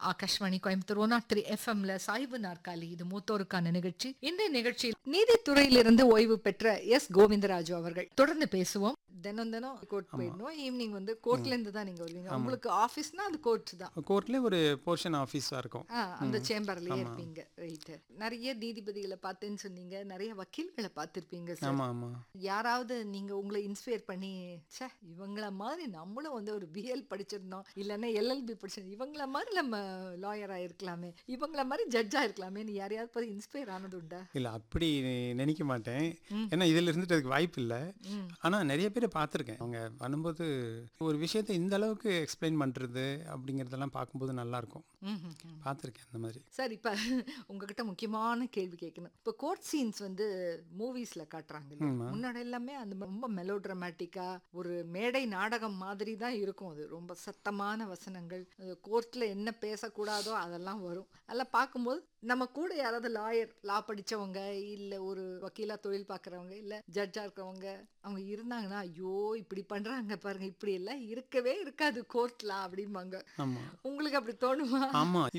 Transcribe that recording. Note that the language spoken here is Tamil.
Akashvani Coimbatore one nought three எஃப்எம்ல சாய்வு நாற்காலி இது மூத்தோருக்கான நிகழ்ச்சி இந்த நிகழ்ச்சியில் நீதித்துறையிலிருந்து ஓய்வு பெற்ற எஸ் கோவிந்தராஜு அவர்கள் தொடர்ந்து பேசுவோம் தினம் தினம் கோர்ட் போயிடணும் ஈவினிங் வந்து கோர்ட்ல இருந்து தான் நீங்க வருவீங்க உங்களுக்கு ஆபீஸ்னா அது கோர்ட் தான் கோர்ட்லேயே ஒரு போர்ஷன் ஆஃபீஸாக இருக்கும் ஆ, அந்த சேம்பர்லயே இருப்பீங்க ரைட் நிறைய நீதிபதிகளை பார்த்தேன்னு சொன்னீங்க நிறைய வக்கீல்களை பார்த்திருப்பீங்க சார் ஆமாம் ஆமாம் யாராவது நீங்க உங்களை இன்ஸ்பயர் பண்ணி ச்சே இவங்கள மாதிரி நம்மளும் வந்து ஒரு பிஎல் படிச்சிருந்தோம் இல்லைன்னா எல்எல்பி படிச்சிருந்தோம் இவங்கள மாதிரி நம்ம லாயரா இருக்கலாமே இவங்கள மாதிரி ஜட்ஜா இருக்கலாமே நீ யாரையாவது பார்த்து இன்ஸ்பயர் ஆனது உண்டா இல்லை அப்படி நினைக்க மாட்டேன் ஏன்னா இதில் இருந்துட்டு அதுக்கு வாய்ப்பு இல்லை ம். ஆனால் நிறைய பேரை பார்த்துருக்கேன் அவங்க பண்ணும்போது ஒரு விஷயத்தை இந்த அளவுக்கு எக்ஸ்பிளைன் பண்ணுறது அப்படிங்கிறதெல்லாம் பார்க்கும்போது நல்லாயிருக்கும் ம், ம், ம். பார்த்துருக்கேன் அந்த மாதிரி சார் இப்ப உங்ககிட்ட முக்கியமான கேள்வி கேட்கணும் இப்ப கோர்ட் சீன்ஸ் வந்து மூவிஸ்ல காட்டுறாங்க இல்லையா? ஆமா. முன்னாடி எல்லாமே அந்த ரொம்ப மெலோ ஒரு மேடை நாடகம் மாதிரி தான் இருக்கும் அது ரொம்ப சத்தமான வசனங்கள் கோர்ட்ல என்ன பேசக்கூடாதோ அதெல்லாம் வரும் அதெல்லாம் பார்க்கும்போது நம்ம கூட யாராவது லாயர் லா படிச்சவங்க இல்ல ஒரு வக்கீலா தொழில் பார்க்கறவங்க இல்ல ஜட்ஜா இருக்கிறவங்க அவங்க இருந்தாங்கன்னா ஐயோ இப்படி பண்றாங்க பாருங்க இப்படி எல்லாம் இருக்கவே இருக்காது கோர்ட்லாம் அப்படிம்பாங்க ஆமாம் உங்களுக்கு அப்படி தோணுமா ஆமாம்